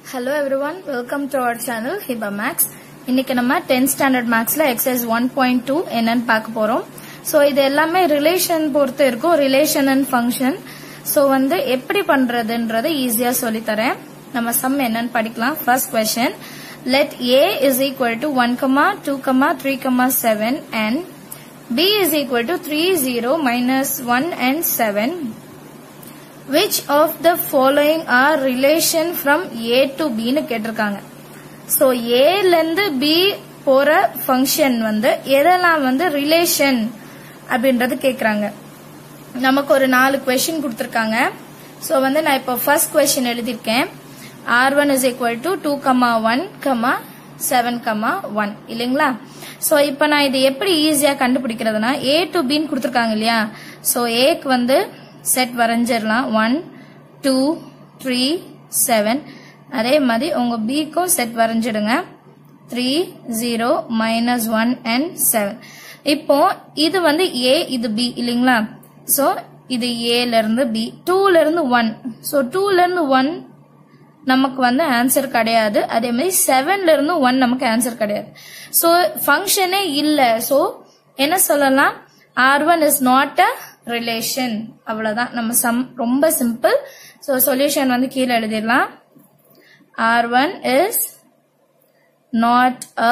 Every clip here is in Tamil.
Hello everyone welcome to our channel Hiba max இன்னைக்கு நம்ம 10th ஸ்டாண்டர்ட் மேக்ஸ்ல எக்ஸசைஸ் ஒன் பாயிண்ட் டூ என்னன்னு பார்க்க போறோம் ஸோ இது எல்லாமே ரிலேஷன் பொறுத்து இருக்கும் ரிலேஷன் அண்ட் ஃபங்க்ஷன் ஸோ வந்து எப்படி பண்றதுன்றதை ஈஸியா சொல்லித்தரேன் நம்ம சம் என்னன்னு படிக்கலாம் first question let A is equal to one comma two comma three comma seven and B is equal to three zero minus one and seven which of the following are relation from A to B னு கேட்டிருக்காங்க so A ல இருந்து B போற ஃபங்க்ஷன் வந்து எதெல்லாம் வந்து ரிலேஷன் அப்படின்றது கேக்குறாங்க நமக்கு ஒரு நாலு கொஸ்டின் கொடுத்திருக்காங்க so வந்து நான் இப்போ ஃபர்ஸ்ட் கொஸ்டின் எழுதியிருக்கேன் R one is equal to two comma one comma seven comma one இல்லைங்களா ஸோ இப்போ நான் இது எப்படி ஈஸியா கண்டுபிடிக்கிறதுனா ஏ டு பின்னு கொடுத்துருக்காங்க இல்லையா ஸோ ஏக்கு வந்து செட் வரைஞ்சிடலாம் ஒன் டூ த்ரீ செவன் அதே மாதிரி உங்க பிக்கும் செட் வரைஞ்சிடுங்க three zero minus one and seven இப்போ இது வந்து ஏ இது பி இல்லைங்களா ஸோ இது ஏல இருந்து பி டூல இருந்து ஒன் ஸோ டூல இருந்து ஒன் நமக்கு வந்து ஆன்சர் கிடையாது அதே மாதிரி செவன்ல இருந்து ஒன் நமக்கு ஆன்சர் கிடையாது ஸோ ஃபங்க்ஷனே இல்லை ஸோ என்ன சொல்லலாம் R one is not a relation அவ்வளவுதான் நம்ம சம் ரொம்ப சிம்பிள் ஸோ சொல்யூஷன் வந்து கீழே எழுதிடலாம் R one is not a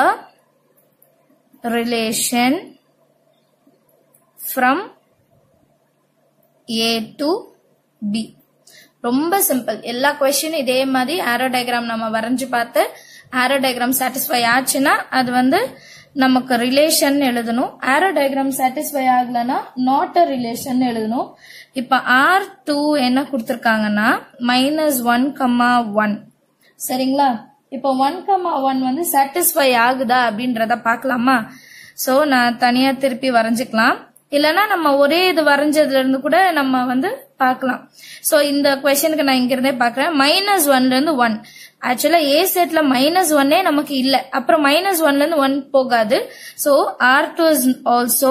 relation from A to B ரொம்ப சிம்பிள் எல்லா கொஸ்டினும் இதே மாதிரி ஆரோ டயக்ராம் நம்ம வரைஞ்சு பார்த்து ஆரோ டயக்ராம் சாட்டிஸ்ஃபை ஆச்சுன்னா அது வந்து நமக்கு ரிலேஷன் எழுதணும் ஆரோ டயக்ராம் சாட்டிஸ்ஃபை ஆகலனா நாட் அ ரிலேஷன் எழுதணும் இப்ப ஆர் டூ என்ன கொடுத்துருக்காங்கன்னா மைனஸ் ஒன் கம்மா ஒன் சரிங்களா இப்போ ஒன் கம்மா ஒன் வந்து சாட்டிஸ்ஃபை ஆகுதா அப்படின்றத பார்க்கலாமா சோ நான் தனியா திருப்பி வரைஞ்சுக்கலாம் இல்லனா நம்ம ஒரே இது வரைஞ்சதுல இருந்து கூட நம்ம வந்து பார்க்கலாம் சோ இந்த கொஸ்டினுக்கு நான் இங்க இருந்தே பாக்குறேன் மைனஸ் ஒன்ல இருந்து ஒன் ஆக்சுவலா ஏ செட்ல மைனஸ் ஒன்னே நமக்கு இல்ல அப்புறம் மைனஸ் ஒன்ல இருந்து ஒன் போகாது so R two is also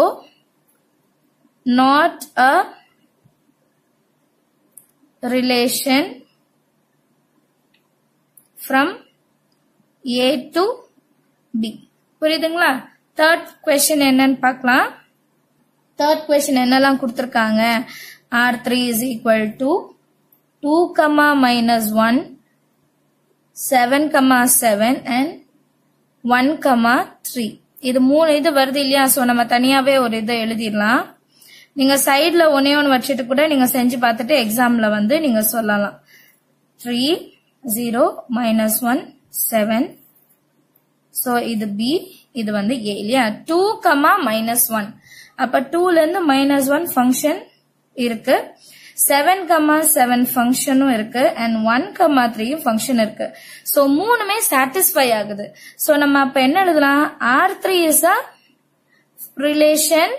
not a relation from A to B புரியுதுங்களா தேர்ட் கொஸ்டின் என்னன்னு பார்க்கலாம் தேர்ட் கொஸ்டின் என்னெல்லாம் கொடுத்துருக்காங்க R three is equal to two comma minus one seven comma seven and one comma three இது மூணு இது வருது இல்லையா ஸோ நம்ம தனியாவே ஒரு இதை எழுதிடலாம் நீங்க சைட்ல ஒன்னே ஒன்று வச்சுட்டு கூட நீங்க செஞ்சு பார்த்துட்டு எக்ஸாம்ல வந்து நீங்க சொல்லலாம் three zero minus one seven so இது பி இது வந்து ஏ இல்லையா டூ கமா மைனஸ் ஒன் அப்ப டூல இருந்து மைனஸ் ஒன் ஃபங்க்ஷன் இருக்கு செவன் கமா செவன் ஃபங்க்ஷனும் இருக்கு அண்ட் ஒன் கமா த்ரீயும் ஃபங்க்ஷன் இருக்கு ஸோ மூணுமே சாட்டிஸ்ஃபை ஆகுது ஸோ நம்ம அப்ப என்ன எழுதலாம் R three is a relation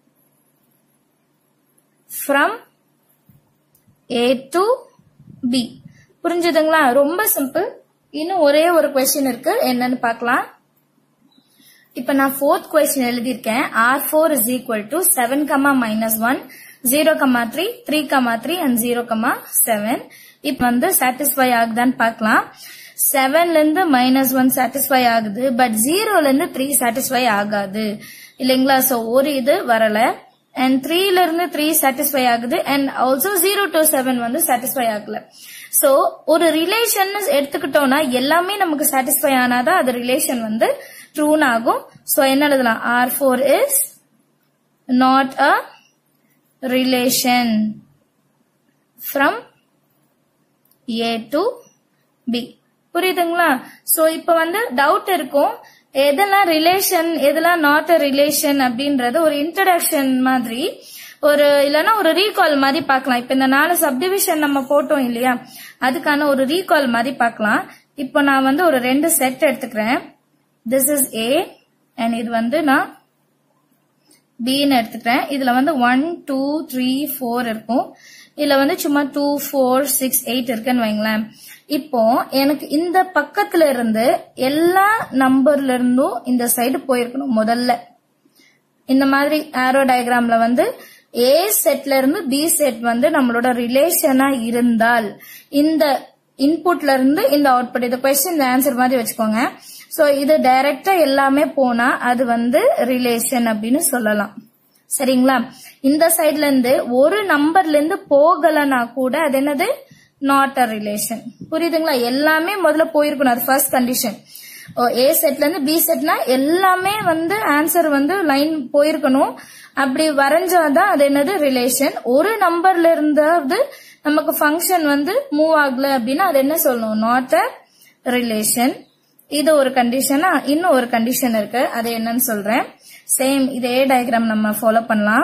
from A to B புரிஞ்சுதுங்களா ரொம்ப சிம்பிள் இன்னும் ஒரே ஒரு கொஸ்டின் இருக்கு என்னன்னு பார்க்கலாம் இப்ப நான் ஃபோர்த் கொஸ்டின் எழுதியிருக்கேன் R four is equal to seven comma minus one zero comma three three comma three and zero comma seven இப்ப வந்து சாட்டிஸ்ஃபை ஆகுதான்னு பார்க்கலாம் செவன்ல இருந்து மைனஸ் ஒன் சாட்டிஸ்ஃபை ஆகுது பட் ஜீரோல இருந்து த்ரீ சாட்டிஸ்ஃபை ஆகாது இல்லைங்களா சோ ஒரு இது வரல அண்ட் த்ரீல இருந்து த்ரீ சாட்டிஸ்ஃபை ஆகுது and also zero to seven வந்து சாட்டிஸ்ஃபை ஆகல சோ ஒரு ரிலேஷன் எடுத்துக்கிட்டோம்னா எல்லாமே நமக்கு சாட்டிஸ்ஃபை ஆனாதான் அது ரிலேஷன் வந்து ட்ரூன் ஆகும் சோ என்ன எழுதலாம் R four is not a relation from A to B புரியுதுங்களா சோ இப்ப வந்து டவுட் இருக்கும் எதெல்லாம் ரிலேஷன் எதெல்லாம் நாட் அ ரிலேஷன் அப்படின்றது ஒரு இன்ட்ரடக்ஷன் மாதிரி ஒரு இல்லைன்னா ஒரு ரீகால் மாதிரி பார்க்கலாம் இப்ப இந்த நாலு சப்டிவிஷன் நம்ம போட்டோம் இல்லையா அதுக்கான ஒரு ரீகால் மாதிரி பார்க்கலாம் இப்போ நான் வந்து ஒரு ரெண்டு செட் எடுத்துக்கிறேன் திஸ் இஸ் ஏ அண்ட் இது வந்து நான் பின்னு எடுத்துக்கிறேன் இதுல வந்து ஒன் டூ த்ரீ ஃபோர் இருக்கும் இதுல வந்து சும்மா டூ ஃபோர் சிக்ஸ் எயிட் இருக்குன்னு வைங்களேன் இப்போ எனக்கு இந்த பக்கத்துல இருந்து எல்லா நம்பர்ல இருந்தும் இந்த சைடு போயிருக்கணும் முதல்ல இந்த மாதிரி ஆரோ டயக்ராம்ல வந்து ஏ செட்ல இருந்து பி செட் வந்து நம்மளோட ரிலேஷனா இருந்தால் இந்த இன்புட்ல இருந்து இந்த அவுட்புட் இது கொஸ்டின் இந்த ஆன்சர் மாதிரி வச்சுக்கோங்க சோ இது டைரக்டா எல்லாமே போனா அது வந்து ரிலேஷன் அப்படின்னு சொல்லலாம் சரிங்களா இந்த சைட்ல இருந்து ஒரு நம்பர்ல இருந்து போகலனா கூட அது என்னது நாட் அ ரிலேஷன் புரியுதுங்களா எல்லாமே முதல்ல போயிருக்கணும் அது ஃபர்ஸ்ட் கண்டிஷன் ஏ செட்ல இருந்து பி செட்னா எல்லாமே வந்து ஆன்சர் வந்து லைன் போயிருக்கணும் அப்படி வரைஞ்சாதான் அது என்னது ரிலேஷன் ஒரு நம்பர்ல இருந்தாவது நமக்கு ஃபங்க்ஷன் வந்து மூவ் ஆகல அப்படின்னா அது என்ன சொல்லணும் நாட் அ ரிலேஷன் இது ஒரு கண்டிஷனா இன்னும் ஒரு கண்டிஷன் இருக்கு அது என்னன்னு சொல்றேன் சேம் இதே டயக்ராம் நம்ம ஃபாலோ பண்ணலாம்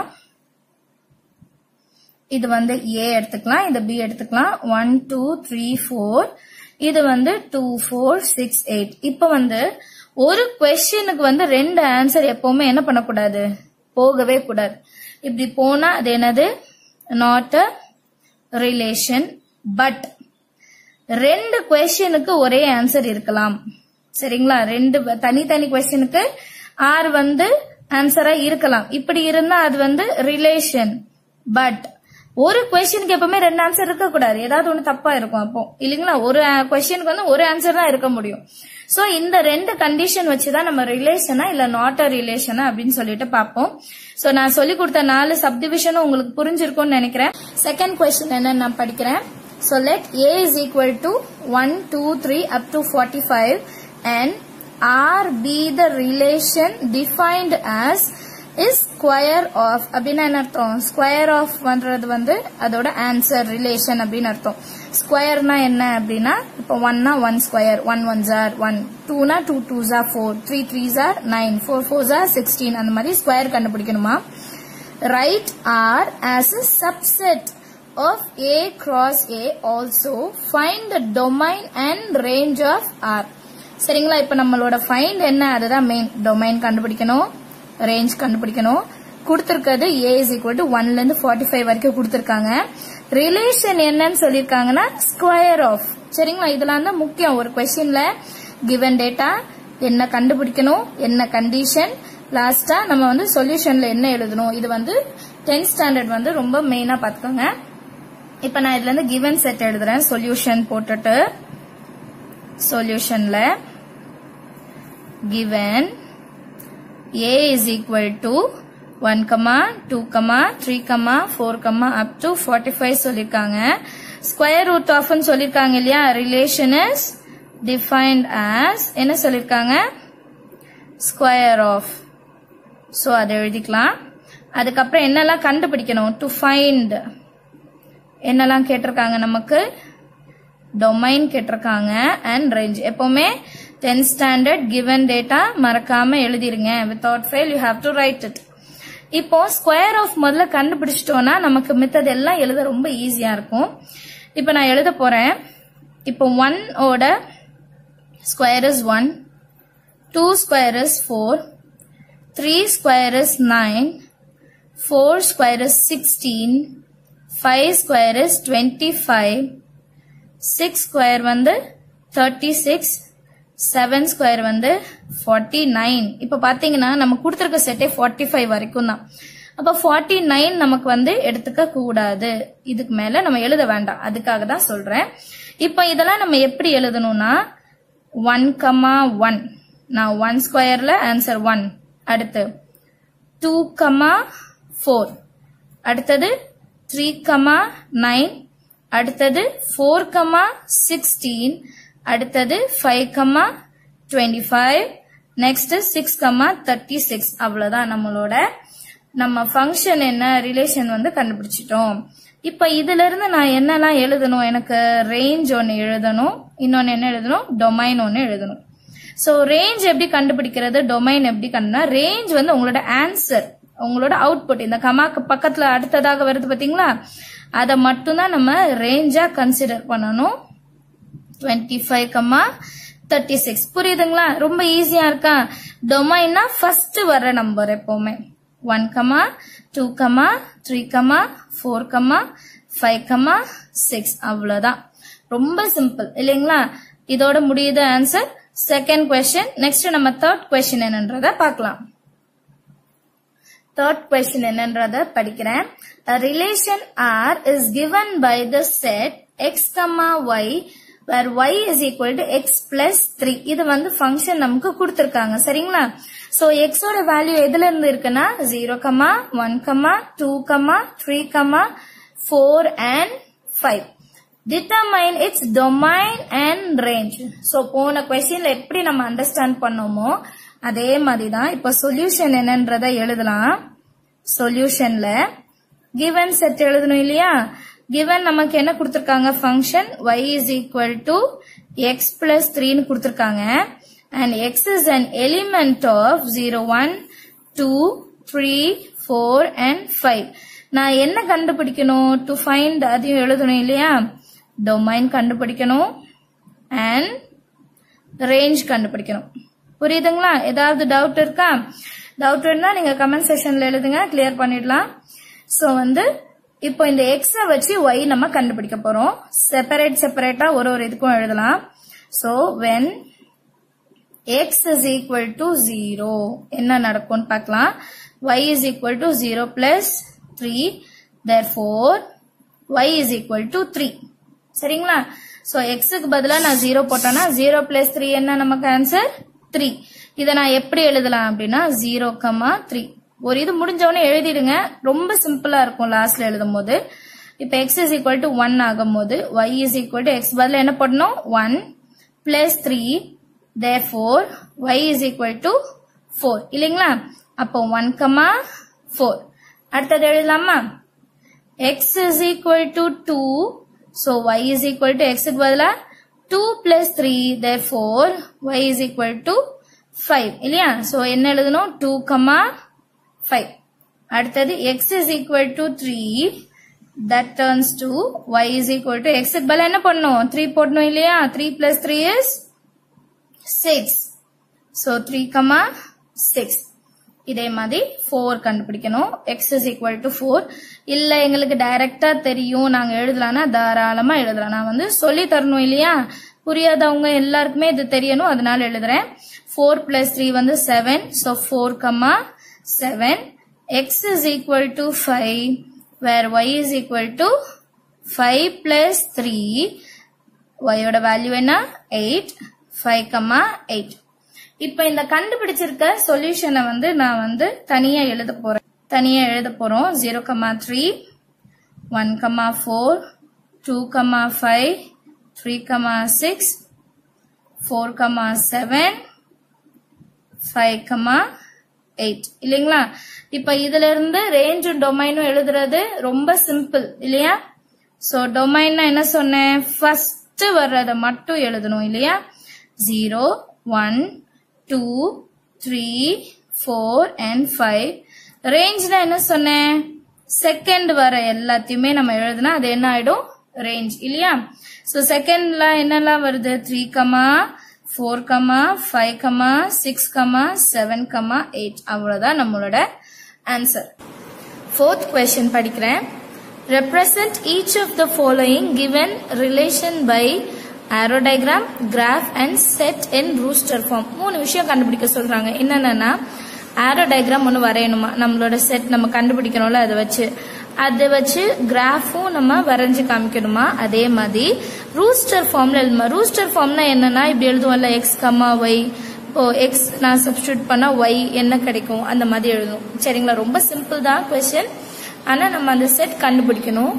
இது வந்து ஏ எடுத்துக்கலாம் இது பி எடுத்துக்கலாம் ஒன் டூ த்ரீ ஃபோர் இது வந்து டூ ஃபோர் சிக்ஸ் எயிட் இப்போ வந்து ஒரு கொஸ்டினுக்கு வந்து ரெண்டு ஆன்சர் எப்பவுமே என்ன பண்ணக்கூடாது போகவே கூடாது இப்படி போனா அது என்னது நாட் அ ரிலேஷன் பட் ரெண்டு கொஸ்டினுக்கு ஒரே ஆன்சர் இருக்கலாம் சரிங்களா ரெண்டு தனித்தனி கொஸ்டினுக்கு ஆர் வந்து ஆன்சரா இருக்கலாம் இப்படி இருந்தா அது வந்து ரிலேஷன் பட் ஒரு கொஸ்டினுக்கு எப்பவுமே ரெண்டு ஆன்சர் இருக்க கூடாது ஏதாவது ஒண்ணு தப்பா இருக்கும் அப்போ இல்லைங்களா ஒரு கொஸ்டினுக்கு வந்து ஒரு ஆன்சர் தான் இருக்க முடியும் சோ இந்த ரெண்டு கண்டிஷன் வச்சுதான் நம்ம ரிலேஷனா இல்ல நாட் அ ரிலேஷனா அப்படின்னு சொல்லிட்டு பார்ப்போம் சோ நான் சொல்லி கொடுத்த நாலு சப்டிவிஷனும் உங்களுக்கு புரிஞ்சிருக்கும்னு நினைக்கிறேன் செகண்ட் கொஸ்டின் என்ன நான் படிக்கிறேன் So let A is equal to 1, 2, 3 up to 45 and R be the relation defined as is square of அப்படின்னா என்ன அர்த்தம் ஸ்கொயர் ஆஃப் பண்றது வந்து அதோட ஆன்சர் ரிலேஷன் அப்படின்னு அர்த்தம் ஸ்கொயர்னா என்ன அப்படின்னா இப்போ ஒன்னா ஒன் ஸ்கொயர் ஒன் ஒன் ஜார் ஒன் டூனா டூ டூ ஜார் ஃபோர் த்ரீ த்ரீ ஜார் நைன் ஃபோர் ஃபோர் ஜார் சிக்ஸ்டீன் அந்த மாதிரி ஸ்கொயர் கண்டுபிடிக்கணுமா right R as a subset of A cross A also find the domain and range of R சரிங்களா இப்ப நம்மளோட ஃபைண்ட் என்ன அதுதான் மெயின் டொமைன் கண்டுபிடிக்கணும் ரேஞ்ச் கண்டுபிடிக்கணும் கொடுத்திருக்கிறது ஏ இஸ் ஈக்குவல் டு ஒன்ல இருந்து ஃபார்ட்டி ஃபைவ் வரைக்கும் கொடுத்திருக்காங்க ரிலேஷன் என்னன்னு சொல்லியிருக்காங்கன்னா ஸ்கொயர் ஆஃப் சரிங்களா இதெல்லாம் தான் முக்கியம் ஒரு கொஸ்டின்ல கிவன் டேட்டா என்ன கண்டுபிடிக்கணும் என்ன கண்டிஷன் லாஸ்டா நம்ம வந்து சொல்யூஷன்ல என்ன எழுதணும் இது வந்து டென்த் ஸ்டாண்டர்ட் வந்து ரொம்ப மெயினா பாத்துக்கோங்க இப்ப நான் இதுல இருந்து கிவன் செட் எழுதுறேன் சொல்யூஷன் போட்டுட்டு சொல்யூஷன்ல given a is equal to 1 comma 2 comma 3 comma 4 comma up to 45 சொல்லிருக்காங்க ஸ்கொயர் ரூட் ஆஃப் சொல்லிருக்காங்க இல்லையா ரிலேஷன் இஸ் டிஃபைன்ட் ஆஸ் என்ன சொல்லிருக்காங்க ஸ்கொயர் ஆஃப் ஸோ அதை எழுதிக்கலாம் அதுக்கப்புறம் என்னெல்லாம் கண்டுபிடிக்கணும் டு ஃபைண்ட் என்னெல்லாம் கேட்டிருக்காங்க நமக்கு டொமைன் கேட்டிருக்காங்க அண்ட் ரேஞ்ச் எப்பவுமே டென்த் ஸ்டாண்டர்ட் கிவன் டேட்டா மறக்காம எழுதிருங்க without fail you have to write it இப்போ ஸ்கொயர் ஆஃப் முதல்ல கண்டுபிடிச்சிட்டோம்னா நமக்கு மித்தது எல்லாம் எழுத ரொம்ப ஈஸியா இருக்கும் இப்போ நான் எழுத போறேன் இப்போ ஒன் ஓட square is one two square is four three square is nine four square is sixteen five square is twenty five six square வந்து தேர்ட்டி சிக்ஸ் செவன் ஸ்கொயர் வந்து ஃபார்ட்டி நைன் இப்போ பார்த்தீங்கன்னா நம்ம கொடுத்துருக்க செட்டே ஃபார்ட்டி ஃபைவ் வரைக்கும் தான் அப்போ ஃபார்ட்டி நைன் நமக்கு வந்து எடுத்துக்க கூடாது இதுக்கு மேல நம்ம எழுத வேண்டாம் அதுக்காக தான் சொல்றேன் இப்போ இதெல்லாம் நம்ம எப்படி எழுதணும்னா ஒன் கமா ஒன் நான் ஒன் ஸ்கொயர்ல ஆன்சர் ஒன் அடுத்து டூ கமா ஃபோர் அடுத்தது த்ரீ கமா நைன் அடுத்தது ஃபோர் கமா சிக்ஸ்டீன் அடுத்தது five comma twenty five next six comma thirty six அவ்வளவுதான் நம்மளோட நம்ம ஃபங்க்ஷன் என்ன ரிலேஷன் வந்து கண்டுபிடிச்சிட்டோம் இப்ப இதுல இருந்து நான் என்னெல்லாம் எழுதணும் எனக்கு ரேஞ்ச் ஒன்னு எழுதணும் இன்னொன்னு என்ன எழுதணும் டொமைன் ஒன்னு எழுதணும் சோ ரேஞ்ச் எப்படி கண்டுபிடிக்கிறது டொமைன் எப்படி கண்டுனா ரேஞ்ச் வந்து உங்களோட ஆன்சர் உங்களோட அவுட்புட் இந்த கமாக்கு பக்கத்துல அடுத்ததாக வருது பாத்தீங்களா அதை மட்டும்தான் நம்ம ரேஞ்சா கன்சிடர் பண்ணணும் twenty five comma thirty six புரியுதுங்களா ரொம்ப ஈஸியா இருக்கா டொமைன்னா ஃபர்ஸ்ட் வர்ற நம்பர் எப்பவுமே one comma two comma three comma four comma five comma six அவ்வளவுதான் ரொம்ப சிம்பிள் இல்லைங்களா இதோட முடியுது ஆன்சர் செகண்ட் கொஸ்டின் நெக்ஸ்ட் நம்ம தேர்ட் கொஸ்டின் என்னன்றத பார்க்கலாம் தேர்ட் கொஸ்டின் என்னன்றத படிக்கிறேன் A relation R is given by the set x, y where y is equal to x plus three இது வந்து ஃபங்க்ஷன் நமக்கு கொடுத்துருக்காங்க சரிங்களா சோ எக்ஸோட வேல்யூ எதுல இருந்து இருக்குன்னா zero comma one comma two comma three comma four and five determine its domain and range so போன கொஸ்டின்ல எப்படி நம்ம அண்டர்ஸ்டாண்ட் பண்ணோமோ அதே மாதிரி தான் இப்போ சொல்யூஷன் என்னன்றத எழுதலாம் சொல்யூஷன்ல given செட் எழுதணும் இல்லையா given நமக்கு என்ன கொடுத்திருக்காங்க function y is equal to x plus 3 னு கொடுத்திருக்காங்க and x is an element of 0 1 2 3 4 and 5 நான் என்ன கண்டுபிடிக்கணும் டு ஃபைண்ட் அதையும் எழுதணும் இல்லையா டொமைன் கண்டுபிடிக்கணும் அண்ட் ரேஞ்ச் கண்டுபிடிக்கணும் புரியுதுங்களா ஏதாவது டவுட் இருக்கா டவுட் இருந்தா நீங்க கமெண்ட் செக்ஷன்ல எழுதுங்க கிளியர் பண்ணிடலாம் சோ வந்து இப்போ இந்த எக்ஸ வச்சு ஒய் நம்ம கண்டுபிடிக்க போறோம் செப்பரேட் செப்பரேட்டா ஒரு ஒரு இதுக்கும் எழுதலாம் so when x is equal to zero என்ன நடக்கும்னு பார்க்கலாம் y is equal to zero plus three therefore y is equal to three சரிங்களா சோ எக்ஸுக்கு பதிலா நான் ஜீரோ போட்டேன்னா ஜீரோ பிளஸ் த்ரீ என்ன நமக்கு ஆன்சர் த்ரீ இதை நான் எப்படி எழுதலாம் அப்படின்னா ஜீரோ கமா த்ரீ ஒரு இது முடிஞ்ச உடனே எழுதிடுங்க ரொம்ப சிம்பிளா இருக்கும் லாஸ்ட்ல எழுதும் போது இப்ப x is equal to one ஆகும் போது y is equal to x பதில் என்ன பண்ணணும் one plus three therefore y is equal to four இல்லைங்களா அப்போ ஒன் கமா ஃபோர் அடுத்தது எழுதலாமா x is equal to two so y is equal to எக்ஸுக்கு பதிலாக two plus three therefore y is equal to five இல்லையா ஸோ என்ன எழுதணும் டூ கமா ஃபைவ் அடுத்தது x is equal to three that turns to y is equal to எக்ஸுக்கு பதிலாக என்ன பண்ணணும் த்ரீ போடணும் இல்லையா three plus three is six so three comma six இதே மாதிரி ஃபோர் கண்டுபிடிக்கணும் x is equal to four இல்ல எங்களுக்கு டைரக்டா தெரியும் நாங்க எழுதலாம்னா தாராளமா எழுதலாம் நான் வந்து சொல்லி தரணும் இல்லையா புரியாதவங்க எல்லாருக்குமே இது தெரியணும் அதனால எழுதுறேன் ஃபோர் பிளஸ் த்ரீ வந்து seven so four comma seven x is equal to five where y is equal to five plus three ஒயோட வேல்யூ என்ன எயிட் ஃபைவ் கமா எயிட் இப்ப இந்த கண்டுபிடிச்சிருக்க சொல்யூஷனை வந்து நான் வந்து தனியா எழுத போறேன் தனியா எழுத போறோம் zero comma three one comma four two comma five three comma six four comma seven five comma eight இல்லைங்களா இப்ப இதுல இருந்து ரேஞ்சும் டொமைனும் எழுதுறது ரொம்ப சிம்பிள் இல்லையா சோ டொமைன்னா என்ன சொன்னேன் ஃபர்ஸ்ட் வர்றதை மட்டும் எழுதணும் இல்லையா zero one two three four and five ரேஞ்ச்னா என்ன சொன்னேன் செகண்ட் வர எல்லாத்தையுமே நம்ம எழுதுனா அது என்ன ஆயிடும் ரேஞ்ச் இல்லையா ஸோ செகண்ட்ல என்னெல்லாம் வருது three comma four comma five comma six comma seven comma eight அவ்வளோதான் நம்மளோட ஆன்சர் ஃபோர்த் கொஸ்டின் படிக்கிறேன் represent each of the following given relation by arrow diagram graph and set in roster form மூணு விஷயம் கண்டுபிடிக்க சொல்றாங்க என்னென்னா ஆரோ டயக்ராம் ஒன்று வரையணுமா நம்மளோட செட் நம்ம கண்டுபிடிக்கணும்ல அதை வச்சு அதை வச்சு கிராஃபும் நம்ம வரைஞ்சு காமிக்கணுமா அதே மாதிரி ரூஸ்டர் ஃபார்ம்ல எழுதுமா ரூஸ்டர் ஃபார்ம்னா என்னன்னா இப்படி எழுதுவோம்ல எக்ஸ் கம்மா ஒய் இப்போ எக்ஸ் நான் சப்ஸ்டியூட் பண்ணா ஒய் என்ன கிடைக்கும் அந்த மாதிரி எழுதும் சரிங்களா ரொம்ப சிம்பிள் தான் கொஸ்டின் ஆனா நம்ம அந்த செட் கண்டுபிடிக்கணும்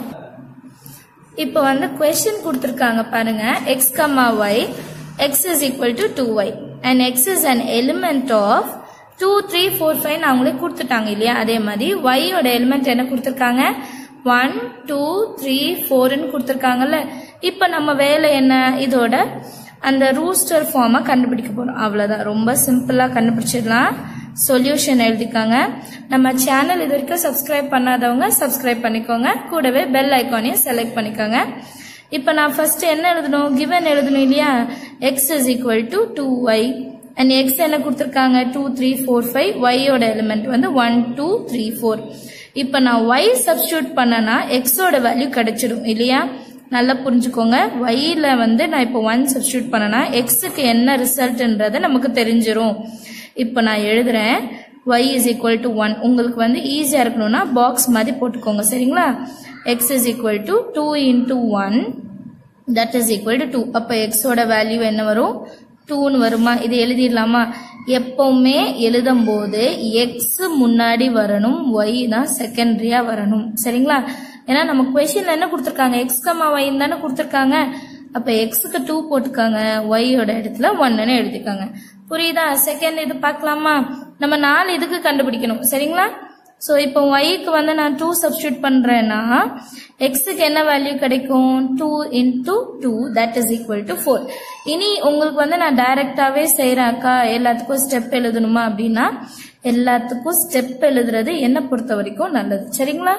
இப்போ வந்து கொஸ்டின் கொடுத்துருக்காங்க பாருங்க x comma y x is equal to two y and x is an element of two three four five அவங்களே கொடுத்துட்டாங்க இல்லையா அதே மாதிரி ஒய்யோட எலிமெண்ட் என்ன கொடுத்துருக்காங்க ஒன் டூ த்ரீ ஃபோர்னு கொடுத்துருக்காங்கல்ல இப்போ நம்ம வேலை என்ன இதோட அந்த ரூஸ்டர் ஃபார்மை கண்டுபிடிக்க போறோம் அவ்வளோதான் ரொம்ப சிம்பிளாக கண்டுபிடிச்சிடலாம் சொல்யூஷன் எழுதிக்காங்க நம்ம சேனல் இது வரைக்கும் சப்ஸ்கிரைப் பண்ணாதவங்க சப்ஸ்கிரைப் பண்ணிக்கோங்க கூடவே பெல் ஐக்கானையும் செலக்ட் பண்ணிக்கோங்க இப்போ நான் ஃபர்ஸ்ட் என்ன எழுதணும் கிவன் எழுதணும் இல்லையா x is equal to two y and x என்ன கொடுத்துருக்காங்க டூ த்ரீ ஃபோர் ஃபைவ் ஒய்யோட எலிமெண்ட் வந்து ஒன் டூ த்ரீ ஃபோர் இப்போ நான் ஒய் சப்ஸ்டியூட் பண்ணனா எக்ஸோட வேல்யூ கிடைச்சிடும் இல்லையா நல்லா புரிஞ்சுக்கோங்க ஒய்ல வந்து நான் இப்போ ஒன் சப்ஸ்டியூட் பண்ணனா எக்ஸுக்கு என்ன ரிசல்ட்ன்றதை நமக்கு தெரிஞ்சிரும் இப்போ நான் எழுதுறேன் y is equal to one உங்களுக்கு வந்து ஈஸியாக இருக்கணும்னா பாக்ஸ் மாதிரி போட்டுக்கோங்க சரிங்களா x is equal to two into one that is equal to two அப்போ எக்ஸோட வேல்யூ என்ன வரும் டூன்னு வருமா இது எழுதிடலாமா எப்பவுமே எழுதும் போது எக்ஸ் முன்னாடி வரணும் ஒய் தான் செகண்டரியா வரணும் சரிங்களா ஏன்னா நம்ம கொஸ்டின்ல என்ன கொடுத்துருக்காங்க எக்ஸ் கமா ஒய்ன்னு தானே கொடுத்துருக்காங்க அப்ப எக்ஸுக்கு டூ போட்டுக்காங்க ஒய்யோட இடத்துல ஒன்னு எழுதிக்காங்க புரியுதா செகண்ட் இது பார்க்கலாமா நம்ம நாலு இதுக்கு கண்டுபிடிக்கணும் சரிங்களா ஸோ இப்போ ஒய்க்கு வந்து நான் டூ சப்ஸ்டியூட் பண்றேன்னா எக்ஸுக்கு என்ன வேல்யூ கிடைக்கும் two into two that is equal to four இனி உங்களுக்கு வந்து நான் டைரக்டாவே செய்யறாக்கா எல்லாத்துக்கும் ஸ்டெப் எழுதணுமா அப்படின்னா எல்லாத்துக்கும் ஸ்டெப் எழுதுறது என்ன பொறுத்த வரைக்கும் நல்லது சரிங்களா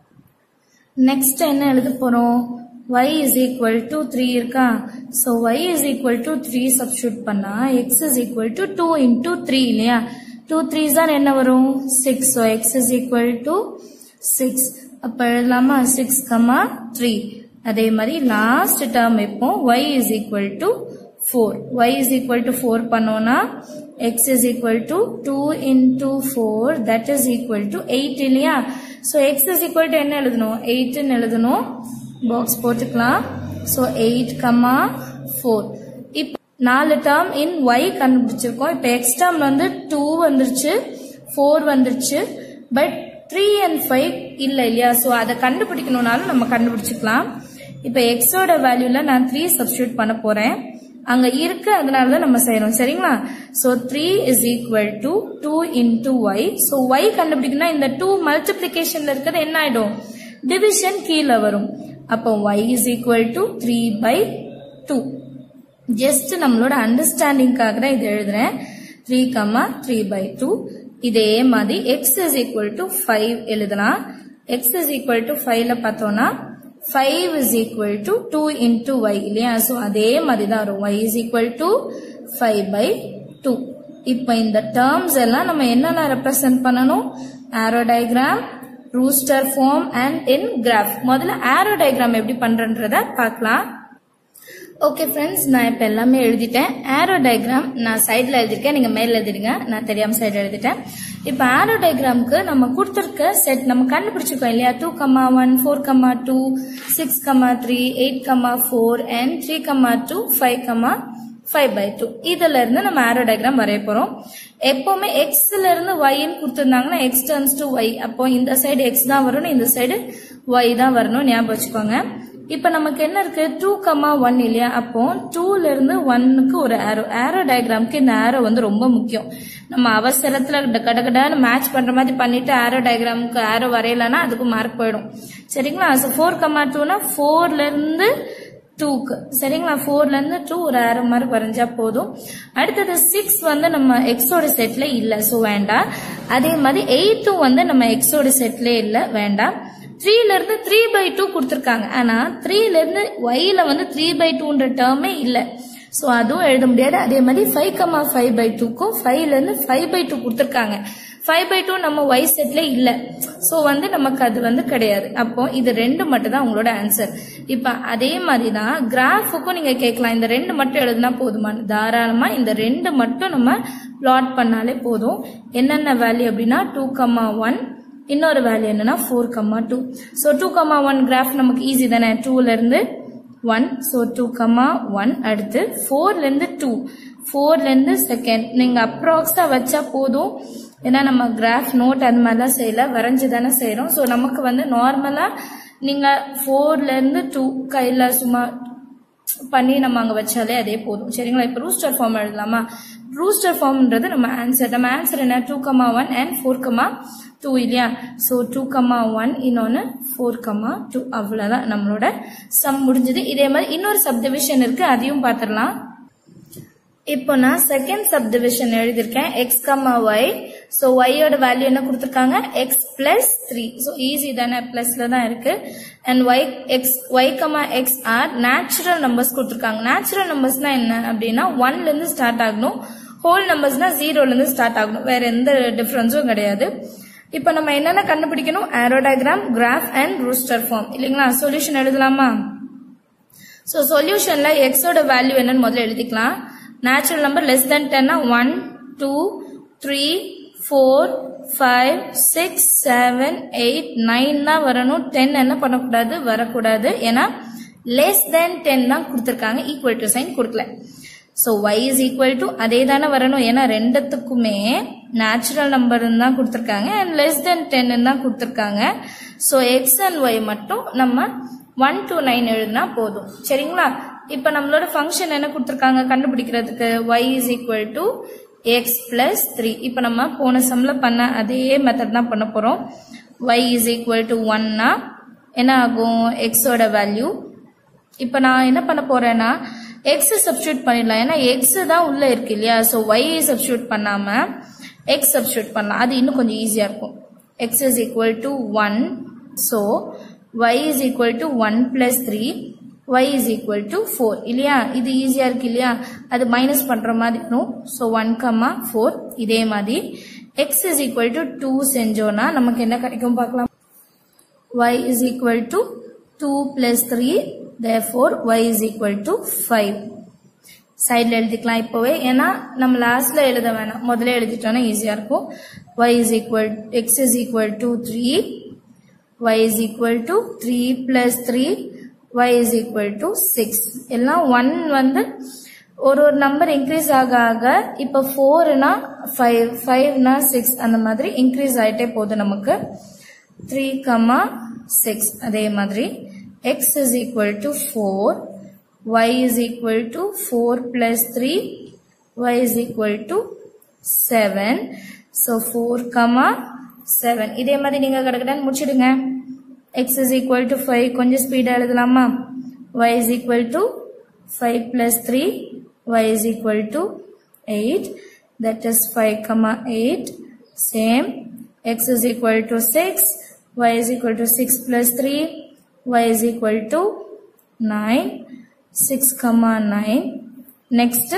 நெக்ஸ்ட் என்ன எழுத போறோம் y is equal to 3 இருக்கா so y is equal to 3 substitute பண்ணா x is equal to 2 into 3 இல்லையா 2 3 தான் என்ன வரும் 6 so x is equal to 6 அப்ப எழுதலாமா 6 கமா 3 அதே மாதிரி லாஸ்ட் டேர்ம் இப்போ y is equal to 4 y is equal to 4 பண்ணோம்னா x is equal to 2 into 4 that is equal to 8 இல்லையா so x is equal to என்ன எழுதணும் 8 ன்னு எழுதணும் பாக்ஸ் போட்டுக்கலாம் ஸோ எயிட் கமா ஃபோர் இப்போ நாலு டேர்ம் இன் ஒய் கண்டுபிடிச்சிருக்கோம் இப்போ எக்ஸ் டேர்ம் வந்து டூ வந்துருச்சு ஃபோர் வந்துருச்சு பட் த்ரீ அண்ட் ஃபைவ் இல்லை இல்லையா ஸோ அதை கண்டுபிடிக்கணும்னாலும் நம்ம கண்டுபிடிச்சிக்கலாம் இப்போ எக்ஸோட வேல்யூல நான் த்ரீ சப்ஸ்டியூட் பண்ண போறேன் அங்க இருக்கு அதனால தான் நம்ம செய்யறோம் சரிங்களா so three is equal to two into y so y கண்டுபிடிக்கணும்னா இந்த டூ மல்டிபிளிகேஷன்ல இருக்கிறது என்ன ஆயிடும் டிவிஷன் கீழே வரும் அப்போ y is equal to 3 by 2 just நம்மளோட அண்டர்ஸ்டாண்டிங்காக தான் இது எழுதுறேன் 3 கமா 3 by 2 இதே மாதிரி x is equal to 5 எழுதலாம் x is equal to 5ல பார்த்தோம்னா 5 is equal to 2 into y இல்லையா ஸோ அதே மாதிரி தான் வரும் y is equal to 5 by 2 இப்போ இந்த டேர்ம்ஸ் எல்லாம் நம்ம என்னென்ன ரெப்ரசன்ட் பண்ணணும் arrow diagram roster form and in graph முதல்ல ஆரோ டயக்ராம் எப்படி பண்றன்றத பார்க்கலாம் ஓகே ஃப்ரெண்ட்ஸ் நான் இப்போ எல்லாமே எழுதிட்டேன் ஆரோ டயக்ராம் நான் சைடில் எழுதிருக்கேன் நீங்கள் மேலே எழுதிடுங்க நான் தெரியாமல் சைடு எழுதிட்டேன் இப்போ ஆரோ டயக்ராம்க்கு நம்ம கொடுத்துருக்க செட் நம்ம கண்டுபிடிச்சிருக்கோம் இல்லையா two comma one four comma two six comma three eight comma four and three comma two five comma five by two இதுல இருந்து நம்ம ஆரோ டயக்ராம் வரைய போறோம் எப்பவுமே எக்ஸ்ல இருந்து ஒய்ன்னு கொடுத்துருந்தாங்கன்னா எக்ஸ் டர்ன்ஸ் டு ஒய் அப்போ இந்த சைடு எக்ஸ் தான் வரணும் இந்த சைடு ஒய் தான் வரணும் ஞாபகம் வச்சுக்கோங்க இப்ப நமக்கு என்ன இருக்கு டூ கமா ஒன் இல்லையா அப்போ டூல இருந்து ஒன்னுக்கு ஒரு ஆரோ ஆரோ டயக்ராம்க்கு இந்த ஆரோ வந்து ரொம்ப முக்கியம் நம்ம அவசரத்துல கடகடான்னு மேட்ச் பண்ற மாதிரி பண்ணிட்டு ஆரோ டயக்ராமுக்கு ஆரோ வரையலன்னா அதுக்கு மார்க் போயிடும் சரிங்களா ஃபோர் கமா டூனா ஃபோர்ல இருந்து டூக்கு சரிங்களா ஃபோர்ல இருந்து டூ ஒரு ஆரோ மார்க் வரைஞ்சா போதும் அடுத்தது சிக்ஸ் வந்து நம்ம எக்ஸோட செட்ல இல்ல ஸோ வேண்டாம் அதே மாதிரி எயிட்டும் வந்து நம்ம எக்ஸோட செட்ல இல்ல வேண்டாம் த்ரீல இருந்து த்ரீ பை டூ கொடுத்துருக்காங்க ஆனா த்ரீல இருந்து ஒய்ல வந்து த்ரீ பை டூன்ற டேர்மே இல்ல ஸோ அதுவும் எழுத முடியாது அதே மாதிரி ஃபைவ் கமா ஃபைவ் பை டூக்கும் ஃபைவ்ல இருந்து ஃபைவ் பை டூ கொடுத்துருக்காங்க ஃபைவ் பை டூ நம்ம ஒய் செட்ல இல்ல ஸோ வந்து நமக்கு அது வந்து கிடையாது அப்போ இது ரெண்டு மட்டும் தான் உங்களோட ஆன்சர் இப்போ அதே மாதிரி தான் கிராஃபுக்கும் நீங்க கேட்கலாம் இந்த ரெண்டு மட்டும் எழுதுனா போதுமான தாராளமா இந்த ரெண்டு மட்டும் நம்ம பிளாட் பண்ணாலே போதும் என்னென்ன வேல்யூ அப்படின்னா டூ கமா ஒன் இன்னொரு வேல்யூ என்னன்னா four comma two so two comma one graph நமக்கு ஈஸி தானே டூல இருந்து one so two comma one அடுத்து ஃபோர்ல இருந்து டூ ஃபோர்ல இருந்து செகண்ட் நீங்க அப்ராக்ஸா வச்சா போதும் ஏன்னா நம்ம கிராஃப் நோட் அந்த மாதிரிலாம் செய்யல வரைஞ்சு தானே செய்யறோம் ஸோ நமக்கு வந்து நார்மலா நீங்க ஃபோர்ல இருந்து டூ கையில சும்மா பண்ணி நம்ம அங்க வச்சாலே அதே போதும் சரிங்களா இப்போ ரூஸ்டர் ஃபார்ம் எழுதலாமா ரூஸ்டர் ஃபார்ம்ன்றது நம்ம ஆன்சர் நம்ம ஆன்சர் என்ன two comma one and four comma two இல்லையா ஸோ டூ கமா ஒன் இன்னொன்று ஃபோர் கமா டூ அவ்வளோதான் நம்மளோட சம் முடிஞ்சது இதே மாதிரி இன்னொரு சப்டிவிஷன் இருக்கு அதையும் பார்த்துடலாம் இப்போ நான் செகண்ட் சப்டிவிஷன் எழுதியிருக்கேன் எக்ஸ் கமா ஒய் ஸோ ஒய்யோட வேல்யூ என்ன கொடுத்துருக்காங்க x plus three so easy தானே பிளஸ்ல தான் இருக்கு and y x y comma x are natural numbers கொடுத்துருக்காங்க நேச்சுரல் நம்பர்ஸ்னா என்ன அப்படின்னா ஒன்ல இருந்து ஸ்டார்ட் ஆகணும் ஹோல் நம்பர்ஸ்னா ஜீரோல இருந்து ஸ்டார்ட் ஆகணும் வேற எந்த டிஃபரன்ஸும் கிடையாது இப்போ நம்ம என்னென்ன கண்டுபிடிக்கணும் arrow diagram graph and roster form இல்லைங்களா சொல்யூஷன் எழுதலாமா ஸோ சொல்யூஷன்ல எக்ஸோட வேல்யூ என்னன்னு முதல்ல எழுதிக்கலாம் நேச்சுரல் நம்பர் லெஸ் தென் டென்னா one two three four five six seven eight nine தான் வரணும் டென் என்ன பண்ணக்கூடாது வரக்கூடாது ஏன்னா லெஸ் தென் டென் தான் கொடுத்துருக்காங்க ஈக்குவல் டு சைன் கொடுக்கல so y is equal to அதே தானே வரணும் ஏன்னா ரெண்டுத்துக்குமே நேச்சுரல் நம்பர் தான் கொடுத்துருக்காங்க அண்ட் லெஸ் தென் டென் தான் கொடுத்துருக்காங்க ஸோ எக்ஸ் அண்ட் ஒய் மட்டும் நம்ம ஒன் டு நைன் எழுதினா போதும் சரிங்களா இப்போ நம்மளோட ஃபங்க்ஷன் என்ன கொடுத்துருக்காங்க கண்டுபிடிக்கிறதுக்கு y is equal to x plus three இப்போ நம்ம போன சம்ல பண்ண அதே மெத்தட் தான் பண்ண போகிறோம் ஒய் இஸ் ஈக்குவல் டு ஒன்னா என்ன ஆகும் எக்ஸோட வேல்யூ இப்போ நான் என்ன பண்ண போறேன்னா எக்ஸ் சப்ஸ்டியூட் பண்ணிடலாம் ஏன்னா எக்ஸ் தான் உள்ள இருக்கு இல்லையா ஸோ ஒய் சப்ஸ்டியூட் பண்ணாம எக்ஸ் சப்ஸ்டியூட் பண்ணலாம் அது இன்னும் கொஞ்சம் ஈஸியா இருக்கும் x is equal to one so y is equal to one plus three y is equal to four இல்லையா இது ஈஸியா இருக்கு இல்லையா அது மைனஸ் பண்ற மாதிரி இருக்கும் ஸோ ஒன் கம்மா ஃபோர் இதே மாதிரி x is equal to two செஞ்சோம்னா நமக்கு என்ன கிடைக்கும் பார்க்கலாம் y is equal to 2 plus 3 therefore y is equal to 5 சைடில் எழுதிக்கலாம் இப்போவே ஏன்னா நம்ம லாஸ்ட்ல எழுத வேணாம் முதல்ல எழுதிட்டோம்னா ஈஸியா இருக்கும் y is equal x is equal to 3 y is equal to 3 plus 3 y is equal to 6 எல்லாம் 1 வந்து ஒரு ஒரு நம்பர் இன்க்ரீஸ் ஆக ஆக இப்போ ஃபோர்னா ஃபைவ் ஃபைவ்னா சிக்ஸ் அந்த மாதிரி இன்க்ரீஸ் ஆயிட்டே போகுது நமக்கு த்ரீ கமா சிக்ஸ் அதே மாதிரி x is equal to four y is equal to four plus three y is equal to seven so four comma seven இதே மாதிரி நீங்கள் கிடக்கடான்னு முடிச்சிடுங்க x is equal to five கொஞ்சம் ஸ்பீடாக எழுதலாமா y is equal to five plus three y is equal to eight that is five comma eight same x is equal to 6, y is equal to 6 plus 3, y is equal to 9, 6 comma 9. Next,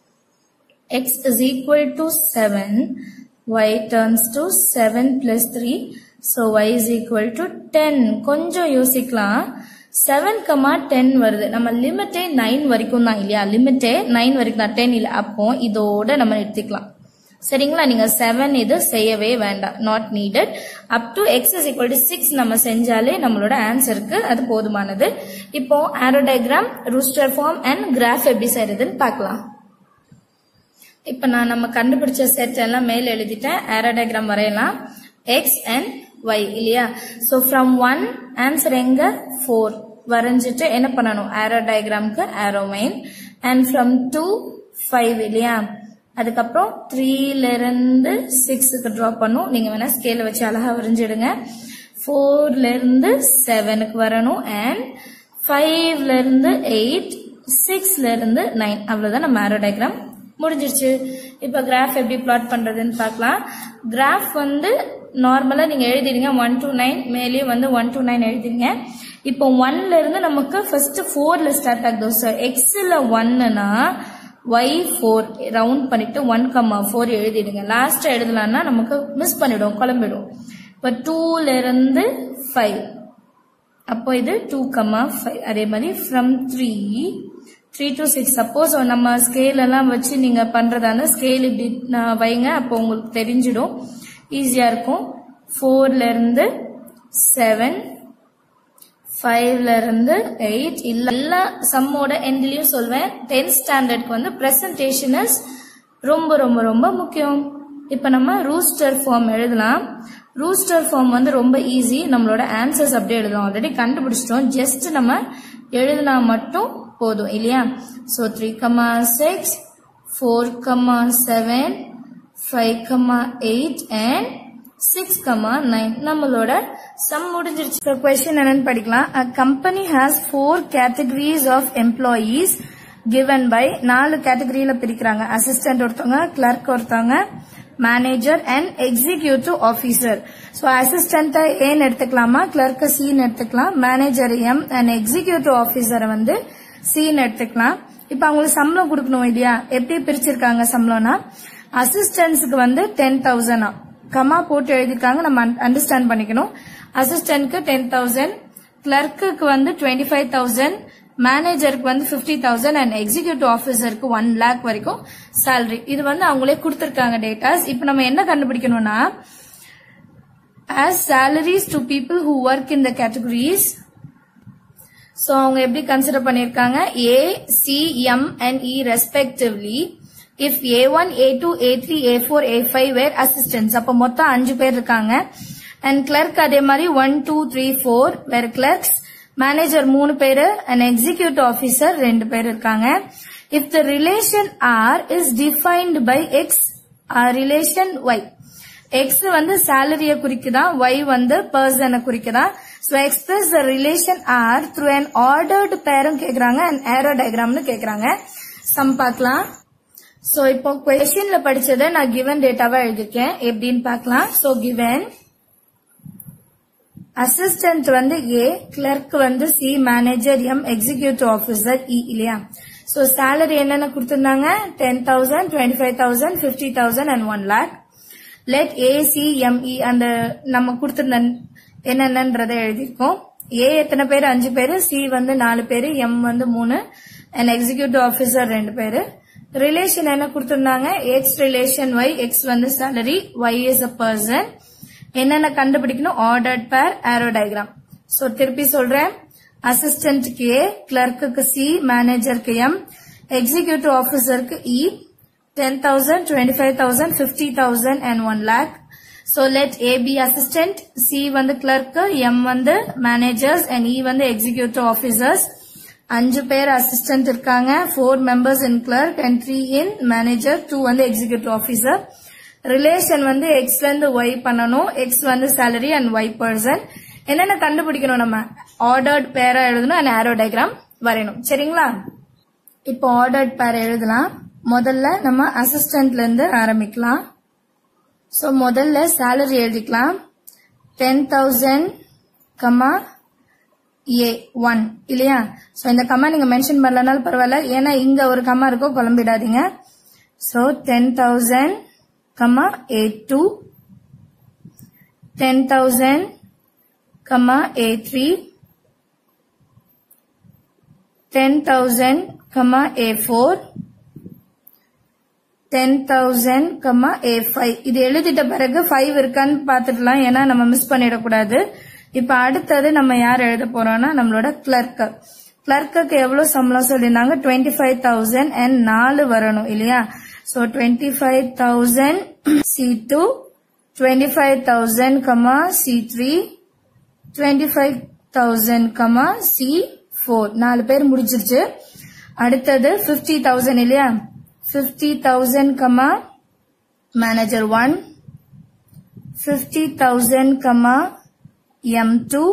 x is equal to 7, y turns to 7 plus 3, so y is equal to 10. கொஞ்சம் யோசிக்கலாம் செவன் கமா டென் வருது நம்ம லிமிட்டே நைன் வரைக்கும் தான் இல்லையா லிமிட்டே நைன் வரைக்கும் தான் டென் இல்லை அப்போ இதோட நம்ம நிறுத்திக்கலாம் சரிங்களா நீங்க செவன் இது செய்யவே வேண்டாம் not needed up to x is equal to six நம்ம செஞ்சாலே நம்மளோட ஆன்சருக்கு அது போதுமானது இப்போ arrow diagram roster form and graph எப்படி செய்யறதுன்னு பார்க்கலாம் இப்போ நான் நம்ம கண்டுபிடிச்ச செட் எல்லாம் மேல எழுதிட்டேன் ஆரோ டயக்ராம் வரையலாம் எக்ஸ் அண்ட் ஒய் இல்லையா ஸோ ஃப்ரம் ஒன் ஆன்சர் எங்க ஃபோர் வரைஞ்சிட்டு என்ன பண்ணணும் ஆரோ டயக்ராம்க்கு ஆரோ மைன் அண்ட் ஃப்ரம் டூ ஃபைவ் இல்லையா அதுக்கப்புறம் த்ரீல இருந்து சிக்ஸுக்கு ட்ரா பண்ணும் நீங்க வேணா ஸ்கேல வச்சு அழகா வரைஞ்சிடுங்க ஃபோர்ல இருந்து செவனுக்கு வரணும் அண்ட் ஃபைவ்ல இருந்து எயிட் சிக்ஸ்ல இருந்து நைன் அவ்வளவுதான் நம்ம ஆரோ டயக்ராம் முடிஞ்சிருச்சு இப்போ கிராஃப் எப்படி பிளாட் பண்றதுன்னு பார்க்கலாம் கிராஃப் வந்து நார்மலா நீங்க எழுதிடுங்க ஒன் டு நைன் மேலேயும் வந்து ஒன் டு நைன் எழுதிடுங்க இப்போ ஒன்ல இருந்து நமக்கு ஃபர்ஸ்ட் ஃபோர்ல ஸ்டார்ட் ஆகுது எக்ஸ்ல ஒன்னுனா ஒய் ஃபோர் ரவுண்ட் பண்ணிட்டு ஒன் கம்மா ஃபோர் எழுதிடுங்க லாஸ்ட் எழுதலாம்னா நமக்கு மிஸ் பண்ணிடும் குழம்பிடும் இப்போ டூல இருந்து ஃபைவ் அப்போ இது டூ கம்மா ஃபைவ் அதே மாதிரி from three three to six suppose நம்ம ஸ்கேல் எல்லாம் வச்சு நீங்க பண்றதான ஸ்கேல் இப்படி நான் வைங்க அப்போ உங்களுக்கு தெரிஞ்சிடும் ஈஸியா இருக்கும் ஃபோர்ல இருந்து செவன் ஃபைவ்ல இருந்து எயிட் இல்ல எல்லா சம்மோட எண்ட்லயும் சொல்வேன் டென்த் ஸ்டாண்டர்ட்க்கு வந்து பிரசன்டேஷன் இஸ் ரொம்ப ரொம்ப ரொம்ப முக்கியம் இப்ப நம்ம ரூஸ்டர் ஃபார்ம் எழுதலாம் ரூஸ்டர் ஃபார்ம் வந்து ரொம்ப ஈஸி நம்மளோட ஆன்சர்ஸ் அப்படியே எழுதலாம் ஆல்ரெடி கண்டுபிடிச்சிட்டோம் ஜஸ்ட் நம்ம எழுதினா மட்டும் போதும் இல்லையா so three comma six four comma seven five comma eight and six comma nine நம்மளோட சம் முடிஞ்சிருச்சு கொஸ்டின் என்னன்னு படிக்கலாம் a company has four categories of employees given by நாலு கேட்டகரியில பிரிக்கிறாங்க அசிஸ்டன்ட் ஒருத்தவங்க கிளர்க் ஒருத்தவங்க manager and executive officer so assistant ஏன்னு எடுத்துக்கலாமா கிளர்க்க சின்னு எடுத்துக்கலாம் மேனேஜர் எம் அண்ட் எக்ஸிகியூட்டிவ் ஆபீசரை வந்து சின்னு எடுத்துக்கலாம் இப்போ அவங்களுக்கு சம்பளம் கொடுக்கணும் இல்லையா எப்படி பிரிச்சிருக்காங்க சம்பளம்னா அசிஸ்டன்ஸுக்கு வந்து டென் தௌசண்டா கமா போட்டு எழுதிருக்காங்க நம்ம அண்டர்ஸ்டாண்ட் பண்ணிக்கணும் அசிஸ்டன்ட்க்கு டென் தௌசண்ட் கிளர்க்கு வந்து டுவெண்ட்டி ஃபைவ் தௌசண்ட் மேனேஜருக்கு வந்து ஃபிஃப்டி தௌசண்ட் அண்ட் எக்ஸிகியூட்டிவ் ஆஃபீஸருக்கு ஒன் லேக் வரைக்கும் சேலரி இது வந்து அவங்களே கொடுத்துருக்காங்க டேட்டாஸ் இப்போ நம்ம என்ன கண்டுபிடிக்கணும்னா as salaries to people who work in the categories so அவங்க எப்படி கன்சிடர் பண்ணியிருக்காங்க A C M and E respectively if A one A two A three A four A five were assistants அப்போ மொத்தம் அஞ்சு பேர் இருக்காங்க அண்ட் கிளர்க் அதே மாதிரி one two three four were clerks manager மூணு பேரு அண்ட் எக்ஸிகியூட்டிவ் ஆபீசர் ரெண்டு பேர் இருக்காங்க if the relation R is defined by x relation y x வந்து சேலரிய குறிக்குதா ஒய் வந்து பர்சனை குறிக்குதா so express the relation R through an ordered பேரும் கேக்குறாங்க அண்ட் ஏரோ டயக்ராம்னு கேக்குறாங்க சம் பார்க்கலாம் ஸோ இப்போ கொஸ்டின்ல படிச்சதை நான் கிவன் டேட்டாவா எழுதிருக்கேன் எப்படின்னு பார்க்கலாம் ஸோ கிவன் அசிஸ்டன்ட் வந்து ஏ கிளர்க் வந்து C manager M executive officer E இல்லையா சோ சேலரி என்னென்ன கொடுத்திருந்தாங்க ten thousand twenty five thousand fifty thousand and one lakh let A C M E அந்த நம்ம கொடுத்திருந்த என்னென்னன்றதை எழுதியிருக்கோம் ஏ எத்தனை பேர் அஞ்சு பேரு சி வந்து நாலு பேரு எம் வந்து மூணு அண்ட் எக்ஸிகியூட்டிவ் ஆபீசர் ரெண்டு பேரு ரிலேஷன் என்ன கொடுத்திருந்தாங்க எக்ஸ் ரிலேஷன் ஒய் எக்ஸ் வந்து salary y is a person என்னென்ன கண்டுபிடிக்கணும் ordered pair arrow diagram so திருப்பி சொல்றேன் அசிஸ்டன்ட்க்கு ஏ கிளர்க்கு சி மேனேஜருக்கு எம் எக்ஸிகியூட்டிவ் ஆபீசருக்கு E ten thousand twenty five thousand fifty thousand and one lakh so let A B assistant C வந்து கிளர்க் எம் வந்து மேனேஜர்ஸ் அண்ட் இ வந்து எக்ஸிகியூட்டிவ் ஆபீசர்ஸ் அஞ்சு பேர் அசிஸ்டன்ட் இருக்காங்க four members in clerk and three in manager two வந்து எக்ஸிகியூட்டிவ் ஆபீசர் ரிலேஷன் வந்து எக்ஸ்ல இருந்து ஒய் பண்ணணும் எக்ஸ் வந்து சேலரி அண்ட் ஒய் பர்சன் என்னென்ன கண்டுபிடிக்கணும் நம்ம ஆர்டர்ட் பேரா எழுதணும் அண்ட் ஆரோ டயக்ராம் வரையணும் சரிங்களா இப்போ ஆர்டர்ட் பேர் எழுதலாம் முதல்ல நம்ம அசிஸ்டன்ட்ல இருந்து ஆரம்பிக்கலாம் ஸோ முதல்ல சேலரி எழுதிக்கலாம் ten thousand comma A one இல்லையா ஸோ இந்த கம்மா நீங்க மென்ஷன் பண்ணலனாலும் பரவாயில்ல ஏன்னா இங்க ஒரு கம்மா இருக்கோ குழம்பிடாதீங்க so ten thousand comma A2 10,000 comma A3 10,000 comma A4 10,000 comma A5 இது எழுதிட்ட பிறகு 5 இருக்கான்னு பார்த்துடலாம் ஏன்னா நம்ம மிஸ் பண்ணிடக்கூடாது இப்ப அடுத்தது நம்ம யார் எழுத போறோம்னா நம்மளோட கிளர்க் கிளர்க்கு எவ்வளவு சம்பளம் சொல்லியிருந்தாங்க டுவெண்ட்டி ஃபைவ் தௌசண்ட் அண்ட் நாலு வரணும் இல்லையா So 25,000 C2, 25,000 comma C3, 25,000 comma C4. நாலு பேர் முடிச்சிருச்சு அடுத்தது 50,000 இல்லையா 50,000 comma manager 1, 50,000 comma M2,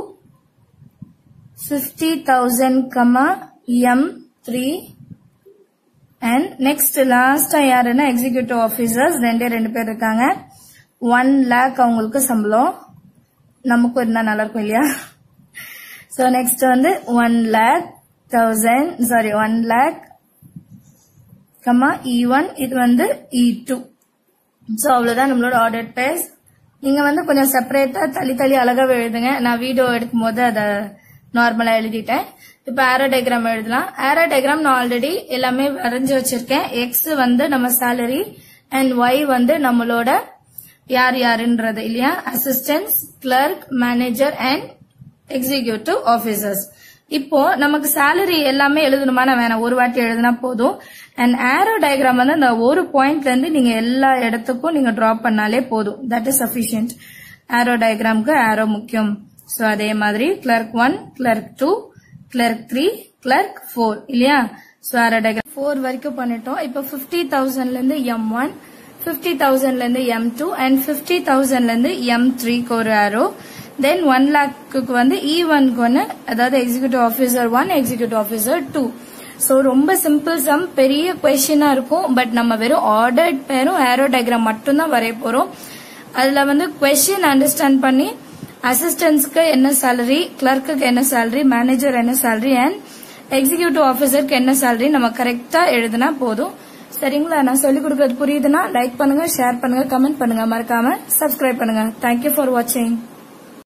50,000 comma M3, and next லாஸ்டா யாருன்னா எக்ஸிகியூட்டிவ் ஆபீசர்ஸ் ரெண்டே ரெண்டு பேர் இருக்காங்க ஒன் லேக் அவங்களுக்கு சம்பளம் நமக்கும் இருந்தா நல்லா இருக்கும் இல்லையா ஸோ நெக்ஸ்ட் வந்து one lakh thousand sorry one lakh comma E one இது வந்து இ டூ ஸோ அவ்வளோதான் நம்மளோட ஆர்டர் பேஸ் நீங்க வந்து கொஞ்சம் செப்பரேட்டா தள்ளி தள்ளி அழகாவே எழுதுங்க நான் வீடியோ எடுக்கும் போது அதை நார்மலா எழுதிட்டேன் இப்ப ஆரோ டயக்ராம் எழுதலாம் ஆரோ டயக்ராம் நான் ஆல்ரெடி எல்லாமே வரைஞ்சு வச்சிருக்கேன் எக்ஸ் வந்து நம்ம சேலரி அண்ட் ஒய் வந்து நம்மளோட யார் யாருன்றது இல்லையா assistants clerk manager and executive officers இப்போ நமக்கு சேலரி எல்லாமே எழுதணுமான வேணாம் ஒரு வாட்டி எழுதினா போதும் அண்ட் ஆரோ டயக்ராம் வந்து அந்த ஒரு பாயிண்ட்ல இருந்து நீங்க எல்லா இடத்துக்கும் நீங்க டிராப் பண்ணாலே போதும் தட் இஸ் சஃபிஷியன்ட் ஆரோ டயக்ராம்க்கு ஆரோ முக்கியம் ஸோ அதே மாதிரி clerk one clerk two clerk three clerk four இல்லையா ஸோ ஆரோ டயக்ராம் ஃபோர் வரைக்கும் பண்ணிட்டோம் இப்போ ஃபிஃப்டி தௌசண்ட்ல இருந்து எம் ஒன் ஃபிஃப்டி தௌசண்ட்ல இருந்து எம் டூ அண்ட் ஃபிஃப்டி தௌசண்ட்ல இருந்து எம் த்ரீக்கு ஒரு ஆரோ தென் ஒன் லேக்கு வந்து இ ஒன்க்கு ஒன்று அதாவது executive officer one executive officer two so ரொம்ப சிம்பிள் சம் பெரிய கொஸ்டினா இருக்கும் பட் நம்ம வெறும் ஆர்டர்ட் பேரும் ஏரோ டயக்ராம் மட்டும்தான் வரைய போறோம் அதுல வந்து கொஸ்டின் அண்டர்ஸ்டாண்ட் பண்ணி அசிஸ்டன்ஸ்க்கு என்ன சேலரி கிளர்க்கு என்ன சேலரி மேனேஜர் என்ன சேலரி அண்ட் எக்ஸிகியூட்டிவ் ஆஃபீஸருக்கு என்ன சேலரி நம்ம கரெக்டா எழுதினா போதும் சரிங்களா நான் சொல்லிக் கொடுக்கறது புரியுதுன்னா லைக் பண்ணுங்க ஷேர் பண்ணுங்க கமெண்ட் பண்ணுங்க மறக்காம சப்ஸ்கிரைப் பண்ணுங்க தேங்க்யூ ஃபார் வாட்சிங்